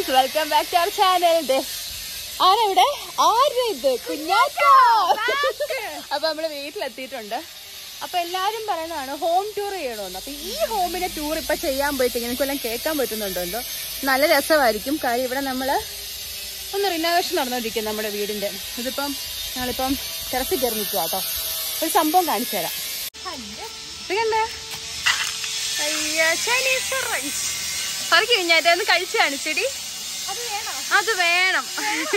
friends welcome back to our channel ആരെവിടെ ആരുടെ ഇത് കുഞ്ഞാറ്റ അപ്പൊ നമ്മള് വീട്ടിലെത്തിയിട്ടുണ്ട് അപ്പൊ എല്ലാരും പറയുന്നതാണ് ഹോം ടൂർ ചെയ്യണമെന്ന് അപ്പൊ ഈ ഹോമിന്റെ ടൂർ ഇപ്പൊ ചെയ്യാൻ പോയിട്ട് നിങ്ങൾക്കെല്ലാം കേൾക്കാൻ പറ്റുന്നുണ്ടോ എന്തോ നല്ല രസമായിരിക്കും കാര്യം ഇവിടെ നമ്മള് ഒന്ന് റിനോവേഷൻ നടന്നുകൊണ്ടിരിക്കും നമ്മുടെ വീടിന്റെ ഇതിപ്പം ഞങ്ങളിപ്പം ടെറസിൽ കയറി നിൽക്കുക കേട്ടോ ഒരു സംഭവം കാണിച്ചു തരാം ഇത് കണ്ടേ അയ്യ ചൈനീസ് റൈസ് പറക്കി കഴിഞ്ഞാൽ ഒന്ന് കഴിച്ചു കാണിച്ചെടി അത് വേണം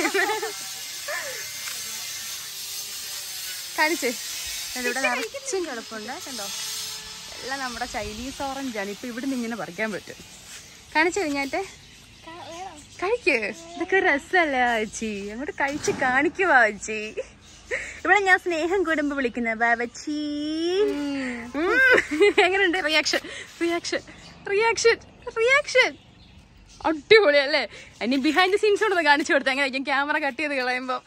കാണിച്ചേ ഇവിടെ നിറച്ചും കിടപ്പുണ്ട് കണ്ടോ എല്ലാം നമ്മുടെ ചൈനീസ് ഓറഞ്ച് ആണ് ഇപ്പൊ ഇവിടുന്ന് ഇങ്ങനെ പറിക്കാൻ പറ്റും കാണിച്ചു കഴിഞ്ഞാട്ടെ കഴിക്ക് ഇതൊക്കെ രസല്ലേ ആച്ചി അങ്ങോട്ട് കഴിച്ച് കാണിക്കുക ആച്ചി ഇവിടെ ഞാൻ സ്നേഹം കൂടുമ്പോ വിളിക്കുന്ന ബാബച്ചി എങ്ങനെയുണ്ട് റിയാക്ഷൻ റിയാക്ഷൻ റിയാക്ഷൻ റിയാക്ഷൻ അടിപൊളിയല്ലേ ഇനി ബിഹൈൻഡ് സീൻസ് കൊണ്ടൊന്ന് കാണിച്ചു കൊടുത്ത എങ്ങനെ ക്യാമറ കട്ട് ചെയ്ത് കളയുമ്പോ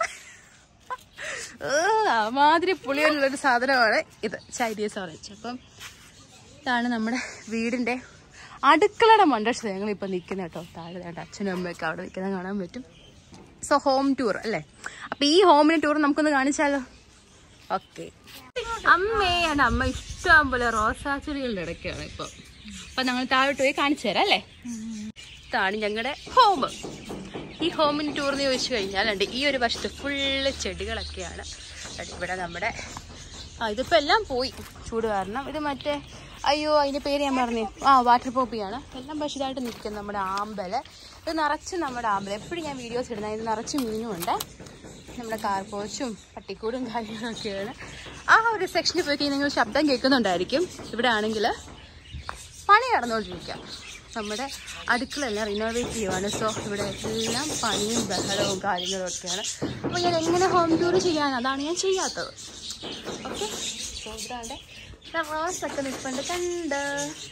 മാതിരി പുളിയുള്ളൊരു സാധനമാണ് ഇത് ചൈനീസ് ഓറഞ്ച് അപ്പം ഇതാണ് നമ്മുടെ വീടിന്റെ അടുക്കളയുടെ മണ്ടക്ഷത ഞങ്ങൾ ഇപ്പൊ നിൽക്കുന്ന കേട്ടോ താഴെ വേണ്ട അച്ഛനും അമ്മയൊക്കെ അവിടെ നിൽക്കുന്നത് കാണാൻ പറ്റും സോ ഹോം ടൂർ അല്ലേ അപ്പൊ ഈ ഹോമിന് ടൂർ നമുക്കൊന്ന് കാണിച്ചാലോ ഓക്കെ അമ്മയാണ് അമ്മ ഇഷ്ടം പോലെ റോസാ ചെടികളുടെ ഇടയ്ക്കാണ് ഇപ്പൊ അപ്പൊ ഞങ്ങൾ താഴോട്ട് പോയി കാണിച്ചു തരാം അല്ലേ ഇതാണ് ഞങ്ങളുടെ ഹോം ഈ ഹോമിന് ടൂർ എന്ന് ചോദിച്ചു കഴിഞ്ഞാൽ ഉണ്ട് ഈ ഒരു വശത്ത് ഫുള്ള് ചെടികളൊക്കെയാണ് ദാ ഇവിടെ നമ്മുടെ ആ ഇതിപ്പോ എല്ലാം പോയി ചൂട് കാരണം ഇത് മറ്റേ അയ്യോ അതിന്റെ പേര് ഞാൻ പറഞ്ഞു ആ വാട്ടർ പോപ്പിയാണ് എല്ലാം പക്ഷേ ഇതായിട്ട് നിൽക്കും നമ്മുടെ ആമ്പല് ഇത് നിറച്ച് നമ്മുടെ ആമ്പല് എപ്പോഴും ഞാൻ വീഡിയോസ് ഇടുന്നത് ഇത് നിറച്ച് മീനും ഉണ്ട് നമ്മുടെ കാർപോച്ചും പട്ടിക്കൂടും കാര്യങ്ങളൊക്കെയാണ് ആ ഒരു സെക്ഷനിൽ പോയി കഴിഞ്ഞാൽ നിങ്ങൾ ശബ്ദം കേൾക്കുന്നുണ്ടായിരിക്കും ഇവിടെ ആണെങ്കിൽ പണി നടന്നുകൊണ്ടിരിക്കുക നമ്മുടെ അടുക്കളെല്ലാം റിനോവേറ്റ് ചെയ്യുവാണ് സോ ഇവിടെ എല്ലാം പണിയും ബഹളവും കാര്യങ്ങളും ഒക്കെയാണ് അപ്പോൾ ഞാൻ എങ്ങനെ ഹോം ടൂർ ചെയ്യാൻ അതാണ് ഞാൻ ചെയ്യാത്തത് ഓക്കെ സോ ഇതാണ്ട് റോസ് ഒക്കെ നിൽപ്പുണ്ട് കണ്ട്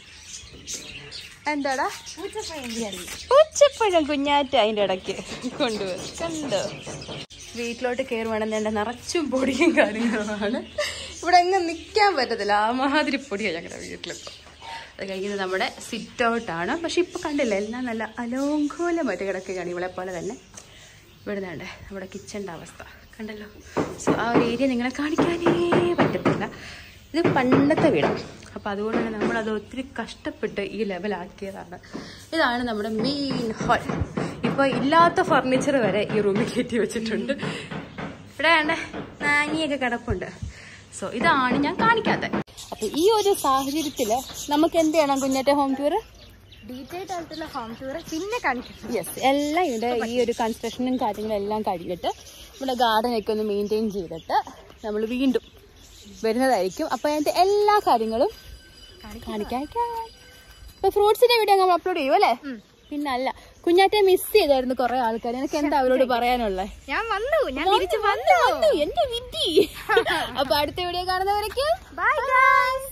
എന്താടാ ഉച്ചപ്പഴം കുഞ്ഞാറ്റ അതിൻ്റെ ഇടയ്ക്ക് കൊണ്ടുവരും കണ്ട് വീട്ടിലോട്ട് കയറുവാണെന്ന് നിറച്ചും പൊടിയും കാര്യങ്ങളുമാണ് ഇവിടെ എങ്ങും നിൽക്കാൻ പറ്റത്തില്ല ആ മാതിരി പൊടിയാണ് ഞങ്ങളുടെ വീട്ടിലിപ്പോൾ അത് കഴിക്കുന്നത് നമ്മുടെ സിറ്റ് ഔട്ടാണ് പക്ഷെ ഇപ്പൊ കണ്ടില്ല എല്ലാം നല്ല അലോങ്കോലമായിട്ട് കിടക്കുകയാണ് ഇവളെ പോലെ തന്നെ ഇവിടെ നിന്നാണ്ട് നമ്മുടെ കിച്ചണിൻ്റെ അവസ്ഥ കണ്ടല്ലോ സോ ആ ഒരു ഏരിയ നിങ്ങളെ കാണിക്കാനേ പറ്റത്തില്ല ഇത് പണ്ടത്തെ വീടാണ് അപ്പോൾ അതുകൊണ്ട് തന്നെ നമ്മളത് ഒത്തിരി കഷ്ടപ്പെട്ട് ഈ ലെവലാക്കിയതാണ് ഇതാണ് നമ്മുടെ മെയിൻ ഹാൾ ഇപ്പോൾ ഇല്ലാത്ത ഫർണിച്ചർ വരെ ഈ റൂമിൽ കയറ്റി വെച്ചിട്ടുണ്ട് ഇവിടെ വേണ്ട നാങ്ങിയൊക്കെ കിടപ്പുണ്ട് സോ ഇതാണ് ഞാൻ കാണിക്കാത്തത് അപ്പൊ ഈ ഒരു സാഹചര്യത്തില് നമുക്ക് എന്ത് ചെയ്യണം കുഞ്ഞേറ്റ ഹോം ടൂർ ഡീറ്റെയിൽഡ് ആയിട്ടുള്ള ഹോം ടൂർ പിന്നെ കാണിക്കണം യെസ് എല്ലാം ഇവിടെ ഈ ഒരു കൺസ്ട്രക്ഷനും കാര്യങ്ങളും എല്ലാം കഴിഞ്ഞിട്ട് നമ്മുടെ ഗാർഡനൊക്കെ ഒന്ന് മെയിൻറ്റെയിൻ ചെയ്തിട്ട് നമ്മൾ വീണ്ടും വരുന്നതായിരിക്കും അപ്പൊ അതിന്റെ എല്ലാ കാര്യങ്ങളും കാണിക്കാൻ ഇപ്പൊ ഫ്രൂട്ട്സിന്റെ വീഡിയോ നമ്മൾ അപ്ലോഡ് ചെയ്യും അല്ലേ പിന്നല്ല കുഞ്ഞാറ്റെ മിസ് ചെയ്തായിരുന്നു കുറെ ആൾക്കാർ എനിക്ക് എന്താ അവരോട് പറയാനുള്ളത് ഞാൻ വന്നു ഞാൻ തിരിച്ചു വന്നു എന്റെ വിധി അപ്പൊ അടുത്ത വീഡിയോ കാണുന്നവരേക്കും ബൈ ഗൈസ്